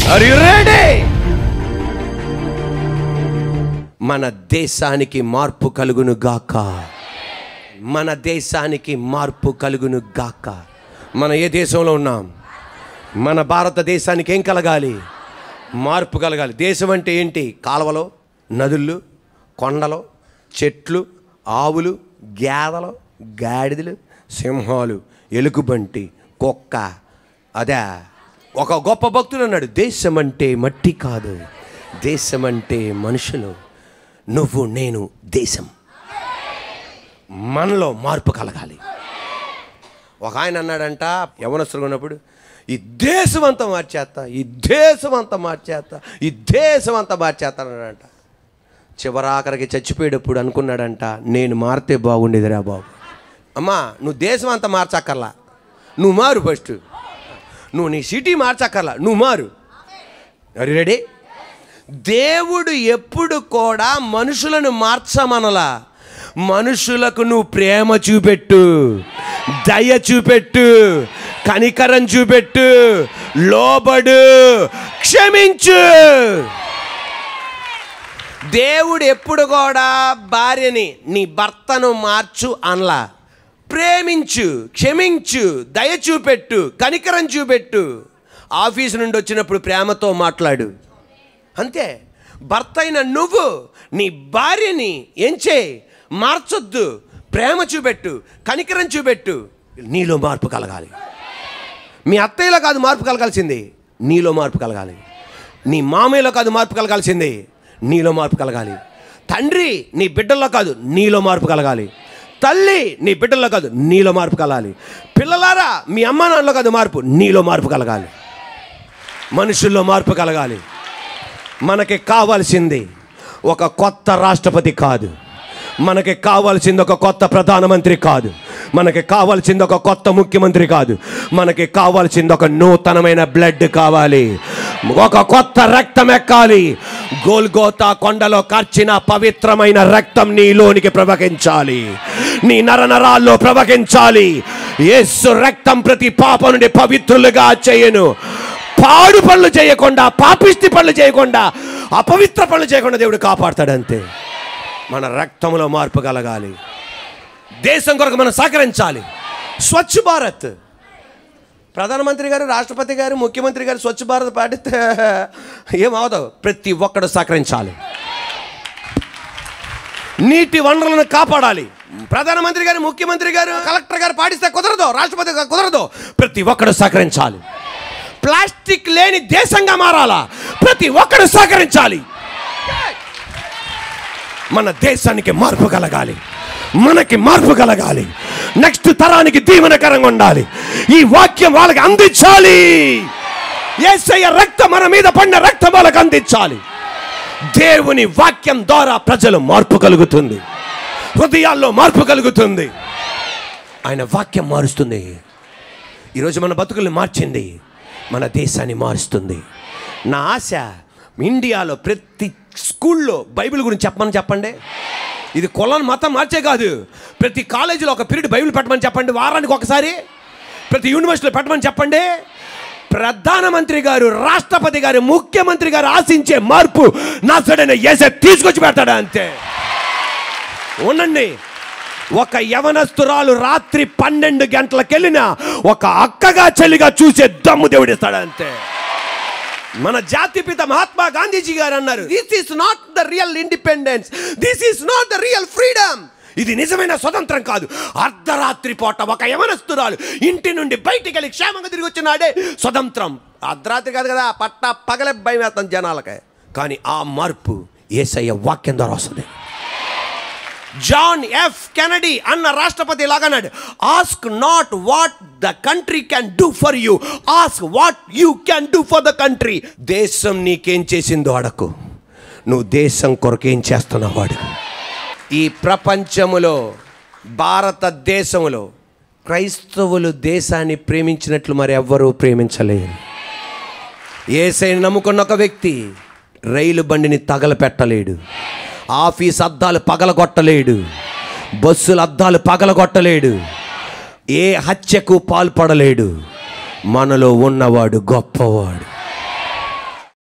are you ready మన దేశానికి మార్పు కలుగును గాక మన దేశానికి మార్పు కలుగును గాక మన ఏ దేశంలో ఉన్నాం మన భారతదేశానికి ఏం కలగాలి మార్పు కలగాలి దేశం అంటే ఏంటి కాలువలు నదులు కొండలు చెట్లు ఆవులు గేదలు గాడిదలు సింహాలు ఎలుగుబంటి కుక్క అదే ఒక గొప్ప భక్తుడు అన్నాడు దేశం అంటే మట్టి కాదు దేశం అంటే మనుషులు నువ్వు నేను దేశం మనలో మార్పు కలగాలి ఒక ఆయన అన్నాడంట యవనస్తులు ఉన్నప్పుడు ఈ దేశం అంతా మార్చేస్తా ఈ దేశం అంతా మార్చేస్తా ఈ దేశం అంతా మార్చేస్తా అన్నాడంట చివరాఖరికి చచ్చిపోయేటప్పుడు అనుకున్నాడంట నేను మారితే బాగుండేదిరా బాబు అమ్మా నువ్వు దేశం అంతా మార్చక్కర్లా నువ్వు మారు ఫస్ట్ నువ్వు నీ సిటీ మార్చక్కర్లా నువ్వు మారు అరి రెడీ దేవుడు ఎప్పుడు కూడా మనుషులను మార్చమనలా మనుషులకు నువ్వు ప్రేమ చూపెట్టు దయ చూపెట్టు కనికరం చూపెట్టు లోబడు క్షమించు దేవుడు ఎప్పుడు కూడా భార్యని నీ భర్తను మార్చు అనలా ప్రేమించు క్షమించు దయ చూపెట్టు కనికరం చూపెట్టు ఆఫీస్ నుండి వచ్చినప్పుడు ప్రేమతో మాట్లాడు అంతే భర్త అయిన నువ్వు నీ భార్యని ఏం చేయి మార్చొద్దు ప్రేమ చూపెట్టు కనికరం చూపెట్టు నీలో మార్పు కలగాలి మీ అత్తయ్యలో కాదు మార్పు కలగాల్సింది నీలో మార్పు కలగాలి నీ మామయ్యలో కాదు మార్పు కలగాల్సింది నీలో మార్పు కలగాలి తండ్రి నీ బిడ్డల్లో కాదు నీలో మార్పు కలగాలి తల్లి నీ బిడ్డల్లో కాదు నీలో మార్పు కలగాలి పిల్లలారా మీ అమ్మ నాన్నలో కాదు మార్పు నీలో మార్పు కలగాలి మనుషుల్లో మార్పు కలగాలి మనకి కావాల్సింది ఒక కొత్త రాష్ట్రపతి కాదు మనకి కావాల్సింది ఒక కొత్త ప్రధానమంత్రి కాదు మనకి కావాల్సింది ఒక కొత్త ముఖ్యమంత్రి కాదు మనకి కావాల్సింది ఒక నూతనమైన బ్లడ్ కావాలి ఒక కొత్త రక్తం ఎక్కాలి గోల్గోతా కొండలో కార్చిన పవిత్రమైన రక్తం నీలోనికి ప్రవహించాలి నీ నరనరాల్లో ప్రవహించాలి యేసు రక్తం ప్రతి పాప నుండి పవిత్రులుగా చేయను పాడు పనులు చేయకుండా పాపిష్టి పనులు చేయకుండా అపవిత్ర పనులు చేయకుండా దేవుడు కాపాడతాడు అంతే మన రక్తంలో మార్పు కలగాలి దేశం కొరకు మనం సహకరించాలి స్వచ్ఛ భారత్ ప్రధానమంత్రి గారు రాష్ట్రపతి గారు ముఖ్యమంత్రి గారు స్వచ్ఛ భారత్ పాటిస్తే ఏమవదు ప్రతి ఒక్కడు సహకరించాలి నీటి వనరులను కాపాడాలి ప్రధానమంత్రి గారు ముఖ్యమంత్రి గారు కలెక్టర్ గారు పాటిస్తే కుదరదు రాష్ట్రపతి గారు కుదరదు ప్రతి ఒక్కడు సహకరించాలి ప్లాస్టిక్ లేని దేశంగా మారాలా ప్రతి ఒక్కడు సహకరించాలి మన దేశానికి మార్పు కలగాలి మనకి మార్పు కలగాలి నెక్స్ట్ తరానికి దీవెనకరంగా ఉండాలి ఈ వాక్యం వాళ్ళకి అందించాలి ఏసయ్య రక్తం మన మీద పడిన రక్తం వాళ్ళకి అందించాలి దేవుని వాక్యం ద్వారా ప్రజలు మార్పు కలుగుతుంది హృదయాల్లో మార్పు కలుగుతుంది ఆయన వాక్యం మారుస్తుంది ఈరోజు మన బతుకుల్ని మార్చింది మన దేశాన్ని మారుస్తుంది నా ఆశ ఇండియాలో ప్రతి స్కూల్లో బైబిల్ గురించి చెప్పమని చెప్పండి ఇది కులం మతం మార్చే కాదు ప్రతి కాలేజీలో ఒక పీరియడ్ బైబిల్ పెట్టమని చెప్పండి వారానికి ఒకసారి ప్రతి యూనివర్సిటీలో పెట్టమని చెప్పండి ప్రధానమంత్రి గారు రాష్ట్రపతి గారు ముఖ్యమంత్రి గారు ఆశించే మార్పు నా సడైన ఏసే తీసుకొచ్చి పెడతాడు అంతే ఉండండి ఒక యవనస్తురాలు రాత్రి పన్నెండు గంటలకెళ్ళిన ఒక అక్కగా చెల్లిగా చూసే దమ్ము దేవుడిస్తాడు అంతే మన జాతిపిత మహాత్మా గాంధీజీ గారు అన్నారు this is not the real independence this is not the real freedom ఇది నిజమైన స్వతంత్రం కాదు అర్ధరాత్రి పూట ఒక యవనస్తురాలు ఇంటి నుండి బయటికి వెళ్ళి క్షేమంగా తిరిగి వచ్చినాడే స్వతంత్రం అర్ధరాత్రి కాదు కదా పట్ట పగలే భయం వేస్తాం జనాలకే కానీ ఆ మార్పు ఏసయ్య వాక్యం ద్వారా వస్తుంది జాన్ ఎఫ్ కెనడీ అన్న రాష్ట్రపతి ఇలాగన్నాడు ask not what the country can do for you ask what you can do for the country దేశం నీకేం చేసిందో అడకు నువ్వు దేశం కొరకు ఏం చేస్తున్నావు అడుగు ఈ ప్రపంచములో భారతదేశములో క్రైస్తవులు దేశాన్ని ప్రేమించినట్లు మరి ఎవ్వరూ ప్రేమించలేరు ఏసైని నమ్ముకున్న ఒక వ్యక్తి రైలు బండిని తగలపెట్టలేడు ఆఫీస్ అద్దాలు పగలగొట్టలేడు బస్సుల అద్దాలు పగలగొట్టలేడు ఏ హత్యకు పాల్పడలేడు మనలో ఉన్నవాడు గొప్పవాడు